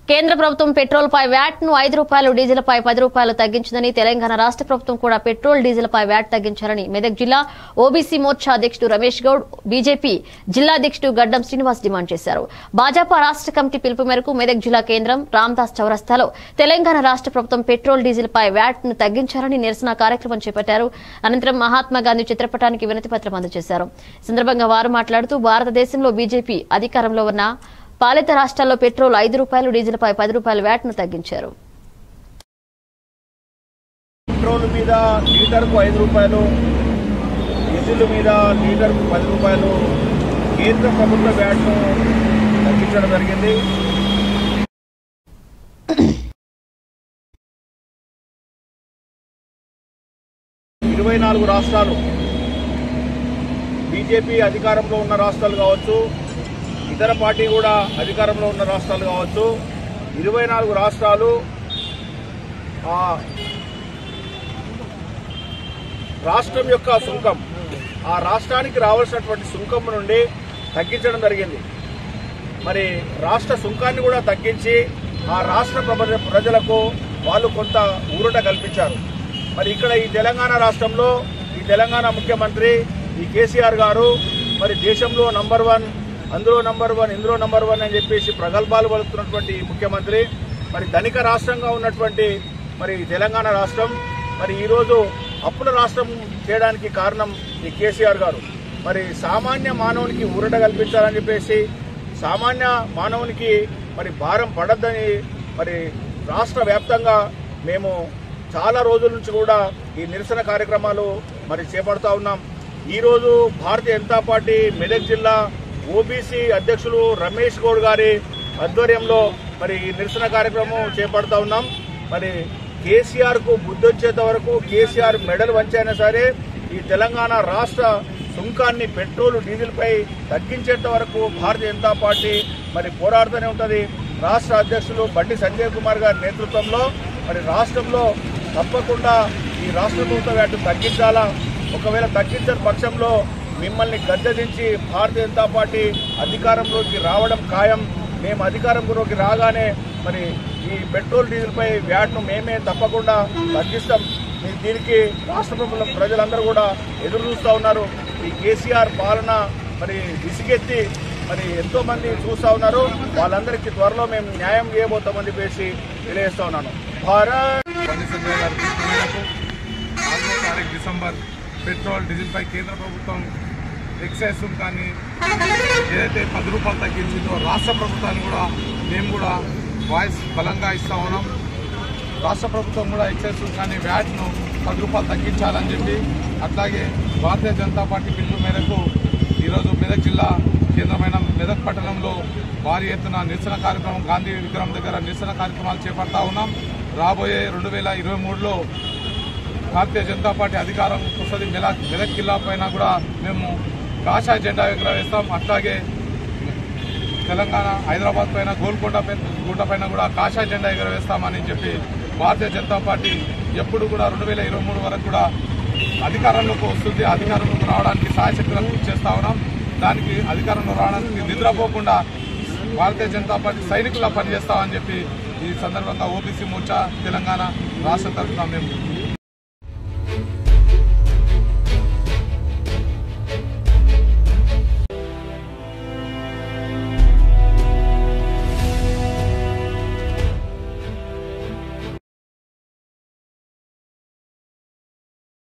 కేంద్ర ప్రభుత్వం పెట్రోల్ పై వ్యాట్ ను ఐదు రూపాయలు డీజిల్ పై పది రూపాయలు తగ్గించిందని తెలంగాణ రాష్ట్ర ప్రభుత్వం కూడా పెట్రోల్ డీజిల్ పై వ్యాట్ తగ్గించాలని మెదక్ జిల్లా ఓబీసీ మోర్చా అధ్యక్షుడు రమేష్ గౌడ్ బీజేపీ జిల్లా అధ్యక్షుడు గడ్డం శ్రీనివాస్ డిమాండ్ చేశారు భాజపా రాష్ట్ర కమిటీ పిలుపు మేరకు మెదక్ జిల్లా కేంద్రం రామ్దాస్ చౌరస్తాలో తెలంగాణ రాష్ట్ర ప్రభుత్వం పెట్రోల్ డీజిల్ పై వ్యాట్ ను తగ్గించాలని నిరసన కార్యక్రమం చేపట్టారు అనంతరం మహాత్మా గాంధీ చిత్రపటానికి వినతి పత్రం అందజేశారు ఈ సందర్భంగా వారు మాట్లాడుతూ భారతదేశంలో బీజేపీ అధికారంలో ఉన్న పాలిత రాష్ట్రాల్లో పెట్రోల్ ఐదు రూపాయలు డీజిల్ పై పది రూపాయల వ్యాట్ ను తగ్గించారు పెట్రోల్ మీద లీటర్కు ఐదు రూపాయలు డీజిల్ మీద లీటర్కు పది రూపాయలు కేంద్ర ప్రభుత్వ వ్యాట్ను తగ్గించడం జరిగింది ఇరవై నాలుగు రాష్ట్రాలు బీజేపీ అధికారంలో ఉన్న రాష్ట్రాలు కావచ్చు ఇతర పార్టీ కూడా అధికారంలో ఉన్న రాష్ట్రాలు కావచ్చు ఇరవై నాలుగు రాష్ట్రాలు ఆ రాష్ట్రం యొక్క సుంకం ఆ రాష్ట్రానికి రావాల్సినటువంటి సుంకం నుండి తగ్గించడం జరిగింది మరి రాష్ట్ర సుంకాన్ని కూడా తగ్గించి ఆ రాష్ట్ర ప్రజ- ప్రజలకు వాళ్ళు కొంత ఊరట కల్పించారు మరి ఇక్కడ ఈ తెలంగాణ రాష్ట్రంలో ఈ తెలంగాణ ముఖ్యమంత్రి ఈ కేసీఆర్ గారు మరి దేశంలో నంబర్ వన్ అందులో నంబర్ వన్ ఇందులో నంబర్ వన్ అని చెప్పేసి ప్రగల్భాలు పలుకుతున్నటువంటి ఈ ముఖ్యమంత్రి మరి ధనిక రాష్ట్రంగా ఉన్నటువంటి మరి ఈ తెలంగాణ రాష్ట్రం మరి ఈరోజు అప్పుల రాష్ట్రం చేయడానికి కారణం ఈ కేసీఆర్ గారు మరి సామాన్య మానవునికి ఊరట కల్పించాలని చెప్పేసి సామాన్య మానవునికి మరి భారం పడద్దని మరి రాష్ట్ర వ్యాప్తంగా మేము చాలా రోజుల నుంచి కూడా ఈ నిరసన కార్యక్రమాలు మరి చేపడతా ఉన్నాం ఈరోజు భారతీయ జనతా పార్టీ మెదక్ జిల్లా ఓబీసీ అధ్యక్షులు రమేష్ గౌడ్ గారి ఆధ్వర్యంలో మరి ఈ నిరసన కార్యక్రమం చేపడతా ఉన్నాం మరి కేసీఆర్ కు బుద్ధి వచ్చేంత వరకు కేసీఆర్ మెడల్ వంచైనా సరే ఈ తెలంగాణ రాష్ట్ర సుంకాన్ని పెట్రోల్ డీజిల్ పై తగ్గించేంత వరకు భారతీయ జనతా పార్టీ మరి పోరాడుతూనే ఉంటది రాష్ట్ర అధ్యక్షులు బండి సంజయ్ కుమార్ గారి నేతృత్వంలో మరి రాష్ట్రంలో తప్పకుండా ఈ రాష్ట్ర ప్రభుత్వ వ్యాటు తగ్గించాలా ఒకవేళ తగ్గించని పక్షంలో మిమ్మల్ని గద్దెదించి భారతీయ జనతా పార్టీ అధికారంలోకి రావడం ఖాయం మేము అధికారంలోకి రాగానే మరి ఈ పెట్రోల్ డీజిల్ పై వ్యాట్ను మేమే తప్పకుండా తగ్గిస్తాం ఈ దీనికి రాష్ట్ర ప్రభుత్వం ప్రజలందరూ కూడా ఎదురు చూస్తూ ఉన్నారు ఈ కేసీఆర్ పాలన మరి విసిగెత్తి మరి ఎంతో మంది చూస్తూ ఉన్నారు వాళ్ళందరికీ త్వరలో మేము న్యాయం చేయబోతామని చెప్పేసి తెలియజేస్తా ఉన్నాను భారత్ బండి సంజయ్ గారి పిలుపు మేరకు నాలుగో తారీఖు డిసెంబర్ పెట్రోల్ డీజిల్పై కేంద్ర ప్రభుత్వం ఎక్సైజ్ సుంకాన్ని ఏదైతే పది రూపాయలు తగ్గించిందో రాష్ట్ర ప్రభుత్వాన్ని కూడా మేము కూడా వాయిస్ బలంగా ఇస్తా ఉన్నాం రాష్ట్ర ప్రభుత్వం కూడా ఎక్సైజ్ సుంకాన్ని వ్యాట్ను పది రూపాయలు తగ్గించాలని చెప్పి అట్లాగే భారతీయ జనతా పార్టీ పిలుపు మేరకు ఈరోజు మెదక్ జిల్లా కేంద్రమైన మెదక్ పట్టణంలో భారీ ఎత్తున నిరసన కార్యక్రమం గాంధీ విగ్రహం దగ్గర నిరసన కార్యక్రమాలు చేపడతా ఉన్నాం రాబోయే రెండు వేల ఇరవై మూడులో భారతీయ జనతా పార్టీ అధికారం వస్తుంది మెదక్ మెదక్ జిల్లా పైన కూడా మేము కాషాయ జెండా ఎగురవేస్తాం అట్లాగే తెలంగాణ హైదరాబాద్ పైన గోల్కొండ పైన గుంట పైన కూడా కాషాయ జెండా ఎగురవేస్తామని చెప్పి భారతీయ జనతా పార్టీ ఎప్పుడు కూడా రెండు వేల ఇరవై మూడు వరకు కూడా అధికారంలోకి వస్తుంది అధికారంలోకి రావడానికి సాయశక్తులను కృషి చేస్తా ఉన్నాం దానికి అధికారంలో రావడానికి నిద్రపోకుండా భారతీయ జనతా పార్టీ సైనికుల్లా పనిచేస్తామని చెప్పి ఈ సందర్భంగా ఓబీసీ మోర్చా తెలంగాణ రాష్ట్ర తరఫున మేము